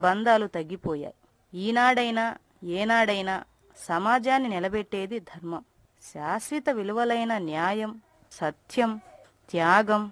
బంధాలు తగ్గిపోయాయి ఈనాడైనా ఏనాడైనా సమాజాన్ని నిలబెట్టేది ధర్మం శాశ్వత విలువలైన న్యాయం సత్యం త్యాగం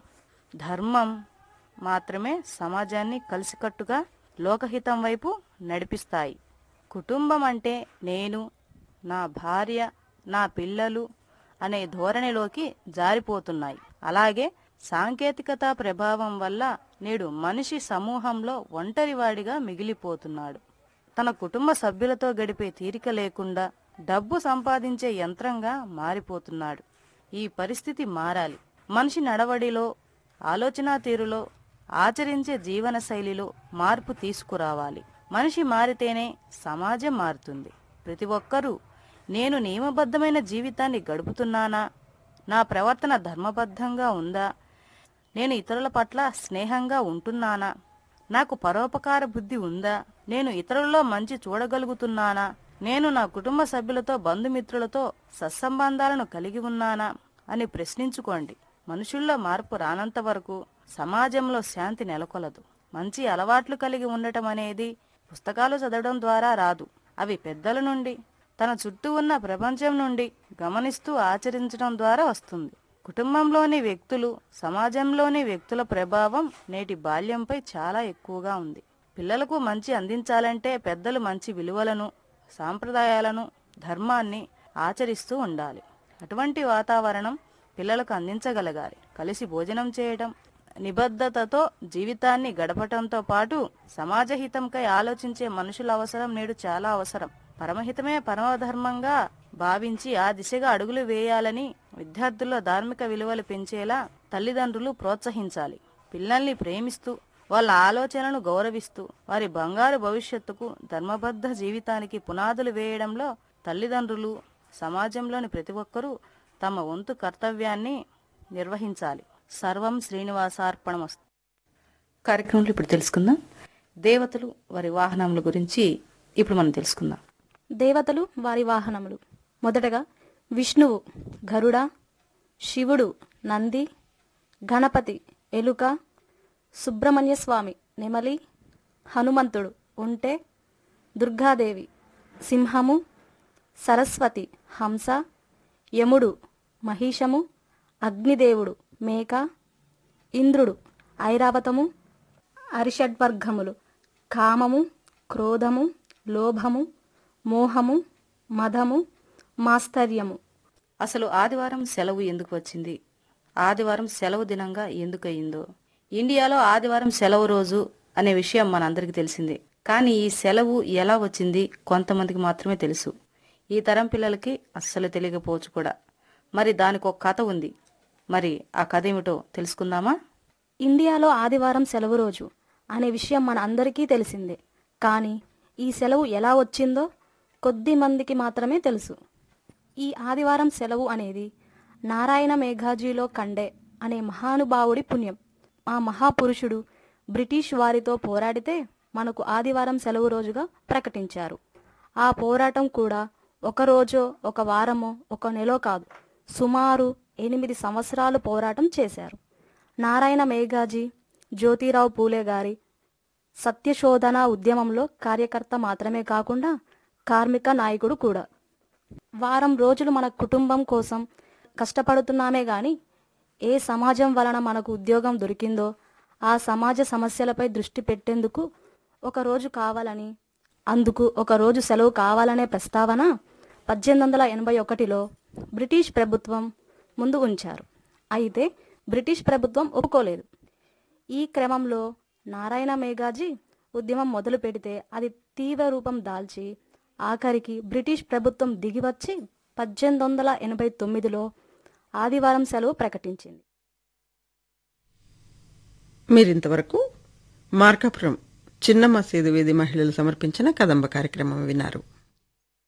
ధర్మం మాత్రమే సమాజాన్ని కలిసికట్టుగా లోకహితం వైపు నడిపిస్తాయి కుటుంబం అంటే నేను నా భార్య నా పిల్లలు అనే ధోరణిలోకి జారిపోతున్నాయి అలాగే సాంకేతికత ప్రభావం వల్ల నేడు మనిషి సమూహంలో ఒంటరివాడిగా మిగిలిపోతున్నాడు తన కుటుంబ సభ్యులతో గడిపే తీరిక లేకుండా డబ్బు సంపాదించే యంత్రంగా మారిపోతున్నాడు ఈ పరిస్థితి మారాలి మనిషి నడవడిలో ఆలోచనా తీరులో ఆచరించే జీవన శైలిలో మార్పు తీసుకురావాలి మనిషి మారితేనే సమాజం మారుతుంది ప్రతి ఒక్కరూ నేను నియమబద్ధమైన జీవితాన్ని గడుపుతున్నానా నా ప్రవర్తన ధర్మబద్ధంగా ఉందా నేను ఇతరుల పట్ల స్నేహంగా ఉంటున్నానా నాకు పరోపకార బుద్ధి ఉందా నేను ఇతరులలో మంచి చూడగలుగుతున్నానా నేను నా కుటుంబ సభ్యులతో బంధుమిత్రులతో సత్సంబంధాలను కలిగి ఉన్నానా అని ప్రశ్నించుకోండి మనుషుల్లో మార్పు రానంత వరకు సమాజంలో శాంతి నెలకొలదు మంచి అలవాట్లు కలిగి ఉండటం అనేది పుస్తకాలు చదవడం ద్వారా రాదు అవి పెద్దల నుండి తన చుట్టూ ఉన్న ప్రపంచం నుండి గమనిస్తూ ఆచరించడం ద్వారా వస్తుంది కుటుంబంలోని వ్యక్తులు సమాజంలోని వ్యక్తుల ప్రభావం నేటి బాల్యంపై చాలా ఎక్కువగా ఉంది పిల్లలకు మంచి అందించాలంటే పెద్దలు మంచి విలువలను సాంప్రదాయాలను ధర్మాన్ని ఆచరిస్తూ ఉండాలి అటువంటి వాతావరణం పిల్లలకు అందించగలగాలి కలిసి భోజనం చేయడం నిబద్ధతతో జీవితాన్ని గడపటంతో పాటు సమాజ హితంకై ఆలోచించే మనుషుల అవసరం నేడు చాలా అవసరం పరమహితమే పరమధర్మంగా భావించి ఆ దిశగా అడుగులు వేయాలని విద్యార్థుల్లో ధార్మిక విలువలు పెంచేలా తల్లిదండ్రులు ప్రోత్సహించాలి పిల్లల్ని ప్రేమిస్తూ వాళ్ళ ఆలోచనలను గౌరవిస్తూ వారి బంగారు భవిష్యత్తుకు ధర్మబద్ధ జీవితానికి పునాదులు వేయడంలో తల్లిదండ్రులు సమాజంలోని ప్రతి ఒక్కరూ తమ వంతు కర్తవ్యాన్ని నిర్వహించాలి సర్వం శ్రీనివాసార్పణమస్తు కార్యక్రమంలో ఇప్పుడు తెలుసుకుందాం దేవతలు వారి వాహనముల గురించి ఇప్పుడు మనం తెలుసుకుందాం దేవతలు వారి వాహనములు మొదటగా విష్ణువు గరుడ శివుడు నంది గణపతి ఎలుక సుబ్రహ్మణ్య స్వామి నెమలి హనుమంతుడు ఉంటే దుర్గాదేవి సింహము సరస్వతి హంస యముడు మహిషము అగ్నిదేవుడు మేక ఇంద్రుడు ఐరావతము అరిషడ్వర్గములు కామము క్రోధము లోభము మోహము మదము మాస్తర్యము అసలు ఆదివారం సెలవు ఎందుకు వచ్చింది ఆదివారం సెలవు దినంగా ఎందుకు అయిందో ఇండియాలో ఆదివారం సెలవు రోజు అనే విషయం మనందరికీ తెలిసిందే కానీ ఈ సెలవు ఎలా వచ్చింది కొంతమందికి మాత్రమే తెలుసు ఈ తరం పిల్లలకి అస్సలు తెలియకపోవచ్చు కూడా మరి దానికి ఒక కథ ఉంది మరి ఆ కథ ఏమిటో తెలుసుకుందామా ఇండియాలో ఆదివారం సెలవు రోజు అనే విషయం మన అందరికీ తెలిసిందే కానీ ఈ సెలవు ఎలా వచ్చిందో కొద్ది మందికి మాత్రమే తెలుసు ఈ ఆదివారం సెలవు అనేది నారాయణ మేఘాజీలో కండే అనే మహానుభావుడి పుణ్యం ఆ మహాపురుషుడు బ్రిటిష్ వారితో పోరాడితే మనకు ఆదివారం సెలవు రోజుగా ప్రకటించారు ఆ పోరాటం కూడా ఒక రోజో ఒక వారమో ఒక నెలో కాదు సుమారు ఎనిమిది సంవత్సరాలు పోరాటం చేశారు నారాయణ మేఘాజీ జ్యోతిరావు పూలే గారి సత్యశోధన ఉద్యమంలో కార్యకర్త మాత్రమే కాకుండా కార్మిక నాయకుడు కూడా వారం రోజులు మన కుటుంబం కోసం కష్టపడుతున్నామే గాని ఏ సమాజం వలన మనకు ఉద్యోగం దొరికిందో ఆ సమాజ సమస్యలపై దృష్టి పెట్టేందుకు ఒక రోజు కావాలని అందుకు ఒక రోజు సెలవు కావాలనే ప్రస్తావన పద్దెనిమిది వందల ఎనభై ఒకటిలో బ్రిటిష్ ప్రభుత్వం ముందు ఉంచారు అయితే బ్రిటిష్ ప్రభుత్వం ఒప్పుకోలేదు ఈ క్రమంలో నారాయణ మేఘాజీ ఉద్యమం మొదలు పెడితే అది తీవ్ర రూపం దాల్చి ఆఖరికి బ్రిటిష్ ప్రభుత్వం దిగివచ్చి పద్దెనిమిది వందల ఎనభై తొమ్మిదిలో ఆదివారం సెలవు ప్రకటించింది మీరింతవరకు మార్కాపురం చిన్న మసీదు వీధి మహిళలు సమర్పించిన కదంబ కార్యక్రమం విన్నారు